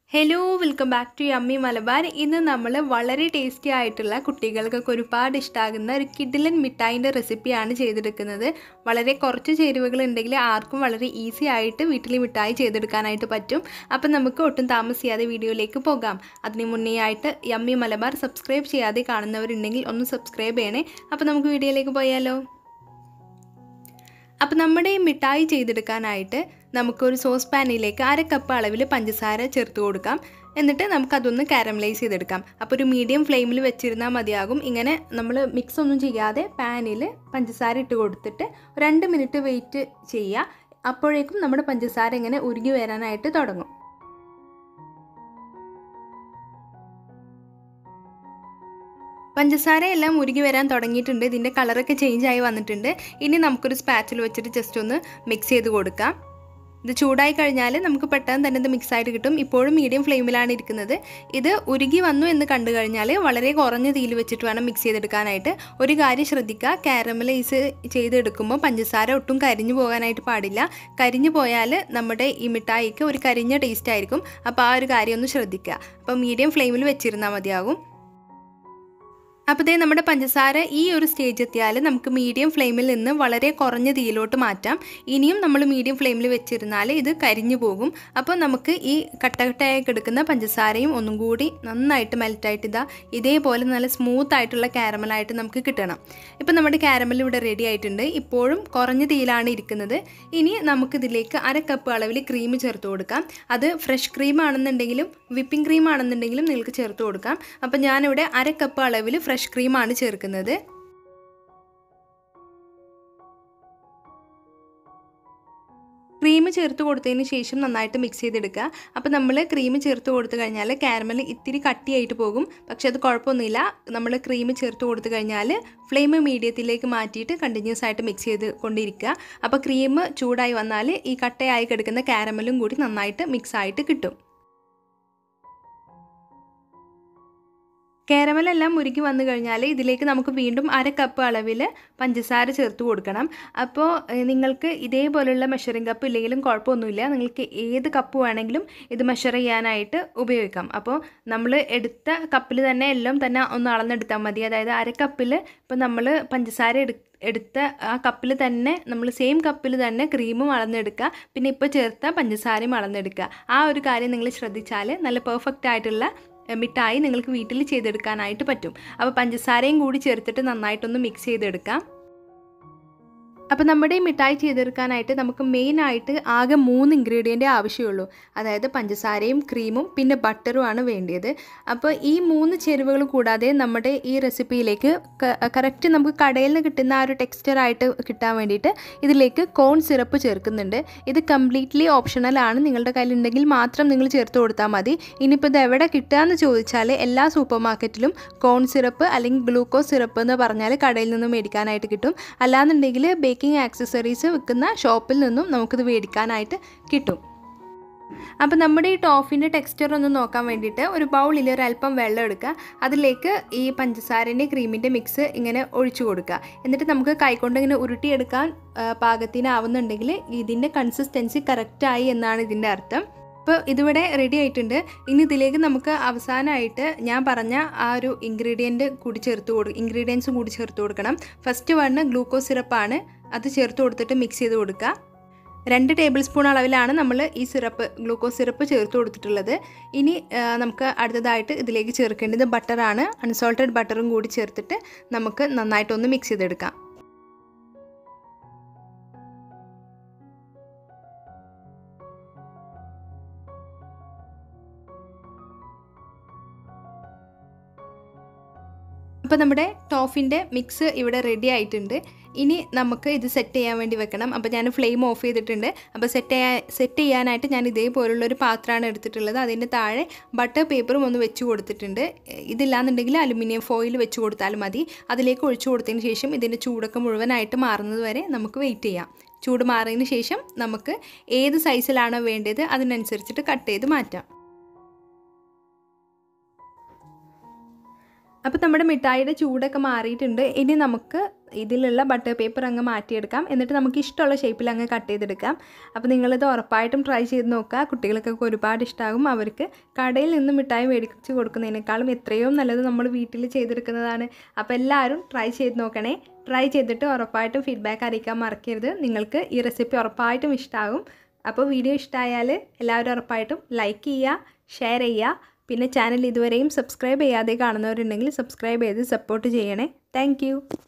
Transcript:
hello welcome back to yummy Malabar ഇന്ന് നമ്മൾ വളരെ ടേസ്റ്റി ആയിട്ടുള്ള കുട്ടികൾക്കൊക്കെ ഒരുപാട് ഇഷ്ടമാകുന്ന ഒരു കിഡിലൻ മിഠായിൻ്റെ റെസിപ്പിയാണ് ചെയ്തെടുക്കുന്നത് വളരെ കുറച്ച് ചേരുവകൾ ഉണ്ടെങ്കിൽ ആർക്കും വളരെ ഈസി ആയിട്ട് വീട്ടിൽ മിഠായി ചെയ്തെടുക്കാനായിട്ട് പറ്റും അപ്പം നമുക്ക് ഒട്ടും താമസിയാതെ വീഡിയോയിലേക്ക് പോകാം അതിന് മുന്നേ ആയിട്ട് യമ്മി മലബാർ സബ്സ്ക്രൈബ് ചെയ്യാതെ കാണുന്നവരുണ്ടെങ്കിൽ ഒന്ന് സബ്സ്ക്രൈബ് ചെയ്യണേ അപ്പോൾ നമുക്ക് വീഡിയോയിലേക്ക് പോയാലോ അപ്പോൾ നമ്മുടെ ഈ മിഠായി ചെയ്തെടുക്കാനായിട്ട് നമുക്കൊരു സോസ് പാനിലേക്ക് അര കപ്പ് അളവിൽ പഞ്ചസാര ചേർത്ത് കൊടുക്കാം എന്നിട്ട് നമുക്കതൊന്ന് കാരമലൈസ് ചെയ്തെടുക്കാം അപ്പോൾ ഒരു മീഡിയം ഫ്ലെയിമിൽ വെച്ചിരുന്നാൽ മതിയാകും ഇങ്ങനെ നമ്മൾ മിക്സ് ഒന്നും ചെയ്യാതെ പാനിൽ പഞ്ചസാര ഇട്ട് കൊടുത്തിട്ട് രണ്ട് മിനിറ്റ് വെയിറ്റ് ചെയ്യുക അപ്പോഴേക്കും നമ്മുടെ പഞ്ചസാര ഇങ്ങനെ ഉരുകി വരാനായിട്ട് തുടങ്ങും പഞ്ചസാര എല്ലാം ഉരുകി വരാൻ തുടങ്ങിയിട്ടുണ്ട് ഇതിൻ്റെ കളറൊക്കെ ചേഞ്ച് ആയി വന്നിട്ടുണ്ട് ഇനി നമുക്കൊരു സ്പാച്ചിൽ വെച്ചിട്ട് ജസ്റ്റ് ഒന്ന് മിക്സ് ചെയ്ത് കൊടുക്കാം ഇത് ചൂടായി കഴിഞ്ഞാൽ നമുക്ക് പെട്ടെന്ന് തന്നെ ഇത് മിക്സ് ആയിട്ട് കിട്ടും ഇപ്പോഴും മീഡിയം ഫ്ലെയിമിലാണ് ഇരിക്കുന്നത് ഇത് ഉരുകി വന്നു എന്ന് കണ്ടു കഴിഞ്ഞാൽ വളരെ കുറഞ്ഞ തീയിൽ വെച്ചിട്ട് വേണം മിക്സ് ചെയ്തെടുക്കാനായിട്ട് ഒരു കാര്യം ശ്രദ്ധിക്കുക കാരമലൈസ് ചെയ്തെടുക്കുമ്പോൾ പഞ്ചസാര ഒട്ടും കരിഞ്ഞു പോകാനായിട്ട് പാടില്ല കരിഞ്ഞു പോയാൽ നമ്മുടെ ഈ മിഠായിക്ക് ഒരു കരിഞ്ഞ ടേസ്റ്റ് ആയിരിക്കും അപ്പോൾ ആ ഒരു കാര്യം ഒന്ന് ശ്രദ്ധിക്കുക അപ്പോൾ മീഡിയം ഫ്ലെയിമിൽ വെച്ചിരുന്നാൽ മതിയാകും അപ്പോൾ ഇതേ നമ്മുടെ പഞ്ചസാര ഈ ഒരു സ്റ്റേജ് എത്തിയാൽ നമുക്ക് മീഡിയം ഫ്ലെയിമിൽ നിന്ന് വളരെ കുറഞ്ഞ തീയിലോട്ട് മാറ്റാം ഇനിയും നമ്മൾ മീഡിയം ഫ്ലെയിമിൽ വെച്ചിരുന്നാൽ ഇത് കരിഞ്ഞു പോകും അപ്പോൾ നമുക്ക് ഈ കട്ടകട്ടയായി കിടക്കുന്ന പഞ്ചസാരയും ഒന്നും കൂടി നന്നായിട്ട് മെൽറ്റായിട്ട് ഇതാ ഇതേപോലെ നല്ല സ്മൂത്ത് ആയിട്ടുള്ള കാരമലായിട്ട് നമുക്ക് കിട്ടണം ഇപ്പോൾ നമ്മുടെ കാരമൽ ഇവിടെ റെഡി ആയിട്ടുണ്ട് ഇപ്പോഴും കുറഞ്ഞ തീയിലാണ് ഇരിക്കുന്നത് ഇനി നമുക്കിതിലേക്ക് അര കപ്പ് അളവിൽ ക്രീം ചേർത്ത് കൊടുക്കാം അത് ഫ്രഷ് ക്രീം ആണെന്നുണ്ടെങ്കിലും വിപ്പിംഗ് ക്രീം ആണെന്നുണ്ടെങ്കിലും നിങ്ങൾക്ക് ചേർത്ത് കൊടുക്കാം അപ്പോൾ ഞാനിവിടെ അര കപ്പ് അളവിൽ ഫ്രഷ് ക്രീമാണ് ചേർക്കുന്നത് ക്രീം ചേർത്ത് കൊടുത്തതിന് ശേഷം നന്നായിട്ട് മിക്സ് ചെയ്തെടുക്കുക അപ്പോൾ നമ്മൾ ക്രീം ചേർത്ത് കൊടുത്തു കഴിഞ്ഞാൽ കാരമൽ ഇത്തിരി കട്ടിയായിട്ട് പോകും പക്ഷേ അത് കുഴപ്പമൊന്നുമില്ല നമ്മൾ ക്രീം ചേർത്ത് കൊടുത്തു കഴിഞ്ഞാൽ ഫ്ലെയിം മീഡിയത്തിലേക്ക് മാറ്റിയിട്ട് കണ്ടിന്യൂസ് ആയിട്ട് മിക്സ് ചെയ്ത് കൊണ്ടിരിക്കുക അപ്പോൾ ക്രീം ചൂടായി വന്നാൽ ഈ കട്ടയായി കിടക്കുന്ന കാരമലും കൂടി നന്നായിട്ട് മിക്സ് ആയിട്ട് കിട്ടും കാരമലെല്ലാം മുരുക്കി വന്നു കഴിഞ്ഞാൽ ഇതിലേക്ക് നമുക്ക് വീണ്ടും അര കപ്പ് അളവിൽ പഞ്ചസാര ചേർത്ത് കൊടുക്കണം അപ്പോൾ നിങ്ങൾക്ക് ഇതേപോലുള്ള മെഷറിംഗ് കപ്പ് ഇല്ലെങ്കിലും കുഴപ്പമൊന്നുമില്ല നിങ്ങൾക്ക് ഏത് കപ്പ് വേണമെങ്കിലും ഇത് മെഷർ ചെയ്യാനായിട്ട് ഉപയോഗിക്കാം അപ്പോൾ നമ്മൾ എടുത്ത കപ്പിൽ തന്നെ എല്ലാം തന്നെ ഒന്ന് അളന്നെടുത്താൽ മതി അതായത് അര കപ്പിൽ ഇപ്പോൾ നമ്മൾ പഞ്ചസാര എടു എടുത്ത ആ കപ്പിൽ തന്നെ നമ്മൾ സെയിം കപ്പിൽ തന്നെ ക്രീമും അളന്നെടുക്കുക പിന്നെ ഇപ്പോൾ ചേർത്ത പഞ്ചസാരയും അളന്നെടുക്കുക ആ ഒരു കാര്യം നിങ്ങൾ ശ്രദ്ധിച്ചാൽ നല്ല പെർഫെക്റ്റ് ആയിട്ടുള്ള മിഠായി നിങ്ങൾക്ക് വീട്ടിൽ ചെയ്തെടുക്കാനായിട്ട് പറ്റും അപ്പോൾ പഞ്ചസാരയും കൂടി ചേർത്തിട്ട് നന്നായിട്ടൊന്ന് മിക്സ് ചെയ്തെടുക്കാം അപ്പോൾ നമ്മുടെ ഈ മിഠായി ചെയ്തെടുക്കാനായിട്ട് നമുക്ക് മെയിനായിട്ട് ആകെ മൂന്ന് ഇൻഗ്രീഡിയൻ്റ് ആവശ്യമുള്ളൂ അതായത് പഞ്ചസാരയും ക്രീമും പിന്നെ ബട്ടറുമാണ് വേണ്ടിയത് അപ്പോൾ ഈ മൂന്ന് ചേരുവകൾ കൂടാതെ നമ്മുടെ ഈ റെസിപ്പിയിലേക്ക് കറക്റ്റ് നമുക്ക് കടയിൽ നിന്ന് കിട്ടുന്ന ആ ഒരു ടെക്സ്ചറായിട്ട് കിട്ടാൻ വേണ്ടിയിട്ട് ഇതിലേക്ക് കോൺ സിറപ്പ് ചേർക്കുന്നുണ്ട് ഇത് കംപ്ലീറ്റ്ലി ഓപ്ഷണലാണ് നിങ്ങളുടെ കയ്യിലുണ്ടെങ്കിൽ മാത്രം നിങ്ങൾ ചേർത്ത് കൊടുത്താൽ മതി ഇനിയിപ്പോൾ ഇത് എവിടെ കിട്ടുക എന്ന് ചോദിച്ചാൽ എല്ലാ സൂപ്പർ മാർക്കറ്റിലും കോൺ സിറപ്പ് അല്ലെങ്കിൽ ഗ്ലൂക്കോസ് സിറപ്പ് എന്ന് പറഞ്ഞാൽ കടയിൽ നിന്ന് മേടിക്കാനായിട്ട് കിട്ടും അല്ലാന്നുണ്ടെങ്കിൽ ബേക്കിംഗ് ആക്സസറീസ് വിൽക്കുന്ന ഷോപ്പിൽ നിന്നും നമുക്കിത് മേടിക്കാനായിട്ട് കിട്ടും അപ്പോൾ നമ്മുടെ ഈ ടോഫിൻ്റെ ടെക്സ്ചർ ഒന്ന് നോക്കാൻ വേണ്ടിയിട്ട് ഒരു ബൗളിൽ ഒരു അല്പം വെള്ളം എടുക്കുക അതിലേക്ക് ഈ പഞ്ചസാരൻ്റെ ക്രീമിൻ്റെ മിക്സ് ഇങ്ങനെ ഒഴിച്ചു കൊടുക്കുക എന്നിട്ട് നമുക്ക് കൈകൊണ്ട് ഇങ്ങനെ ഉരുട്ടിയെടുക്കാൻ പാകത്തിനാവുന്നുണ്ടെങ്കിൽ ഇതിൻ്റെ കൺസിസ്റ്റൻസി കറക്റ്റായി എന്നാണ് ഇതിൻ്റെ അർത്ഥം അപ്പോൾ ഇതിവിടെ റെഡി ആയിട്ടുണ്ട് ഇനി ഇതിലേക്ക് നമുക്ക് അവസാനമായിട്ട് ഞാൻ പറഞ്ഞ ആ ഒരു ഇൻഗ്രീഡിയൻറ്റ് കൂടി ചേർത്ത് കൊടു ഇൻഗ്രീഡിയൻസും കൂടി ചേർത്ത് കൊടുക്കണം ഫസ്റ്റ് വണ് ഗ്ലൂക്കോസ് സിറപ്പാണ് അത് ചേർത്ത് കൊടുത്തിട്ട് മിക്സ് ചെയ്ത് കൊടുക്കുക രണ്ട് ടേബിൾ സ്പൂൺ അളവിലാണ് നമ്മൾ ഈ സിറപ്പ് ഗ്ലൂക്കോസ് സിറപ്പ് ചേർത്ത് കൊടുത്തിട്ടുള്ളത് ഇനി നമുക്ക് അടുത്തതായിട്ട് ഇതിലേക്ക് ചേർക്കേണ്ടത് ബട്ടറാണ് അൺസോൾട്ടഡ് ബട്ടറും കൂടി ചേർത്തിട്ട് നമുക്ക് നന്നായിട്ടൊന്ന് മിക്സ് ചെയ്തെടുക്കാം അപ്പോൾ നമ്മുടെ ടോഫിൻ്റെ മിക്സ് ഇവിടെ റെഡി ആയിട്ടുണ്ട് ഇനി നമുക്ക് ഇത് സെറ്റ് ചെയ്യാൻ വേണ്ടി വെക്കണം അപ്പോൾ ഞാൻ ഫ്ലെയിം ഓഫ് ചെയ്തിട്ടുണ്ട് അപ്പോൾ സെറ്റ് ചെയ്യാൻ സെറ്റ് ചെയ്യാനായിട്ട് ഞാൻ ഇതേപോലുള്ളൊരു പാത്രമാണ് എടുത്തിട്ടുള്ളത് അതിൻ്റെ താഴെ ബട്ടർ പേപ്പറും ഒന്ന് വെച്ച് കൊടുത്തിട്ടുണ്ട് ഇതില്ലാന്നുണ്ടെങ്കിൽ അലുമിനിയം ഫോയിൽ വെച്ച് കൊടുത്താലും മതി അതിലേക്ക് ഒഴിച്ചു കൊടുത്തതിന് ശേഷം ഇതിൻ്റെ ചൂടൊക്കെ മുഴുവനായിട്ട് മാറുന്നത് വരെ നമുക്ക് വെയിറ്റ് ചെയ്യാം ചൂട് മാറിയതിന് ശേഷം നമുക്ക് ഏത് സൈസിലാണോ വേണ്ടത് അതിനനുസരിച്ചിട്ട് കട്ട് ചെയ്ത് മാറ്റാം അപ്പോൾ നമ്മുടെ മിഠായിയുടെ ചൂടൊക്കെ മാറിയിട്ടുണ്ട് ഇനി നമുക്ക് ഇതിലുള്ള ബട്ടർ പേപ്പർ അങ്ങ് മാറ്റിയെടുക്കാം എന്നിട്ട് നമുക്ക് ഇഷ്ടമുള്ള ഷേപ്പിൽ അങ്ങ് കട്ട് ചെയ്തെടുക്കാം അപ്പോൾ നിങ്ങളിത് ഉറപ്പായിട്ടും ട്രൈ ചെയ്ത് നോക്കുക കുട്ടികൾക്കൊക്കെ ഒരുപാട് ഇഷ്ടമാകും അവർക്ക് കടയിൽ നിന്ന് മിഠായി മേടിച്ച് കൊടുക്കുന്നതിനേക്കാളും എത്രയോ നല്ലത് നമ്മൾ വീട്ടിൽ ചെയ്തെടുക്കുന്നതാണ് അപ്പോൾ എല്ലാവരും ട്രൈ ചെയ്ത് നോക്കണേ ട്രൈ ചെയ്തിട്ട് ഉറപ്പായിട്ടും ഫീഡ്ബാക്ക് അറിയിക്കാൻ മറക്കരുത് നിങ്ങൾക്ക് ഈ റെസിപ്പി ഉറപ്പായിട്ടും ഇഷ്ടമാകും അപ്പോൾ വീഡിയോ ഇഷ്ടമായാൽ എല്ലാവരും ഉറപ്പായിട്ടും ലൈക്ക് ചെയ്യുക ഷെയർ ചെയ്യുക പിന്നെ ചാനൽ ഇതുവരെയും സബ്സ്ക്രൈബ് ചെയ്യാതെ കാണുന്നവരുണ്ടെങ്കിൽ സബ്സ്ക്രൈബ് ചെയ്ത് സപ്പോർട്ട് ചെയ്യണേ താങ്ക്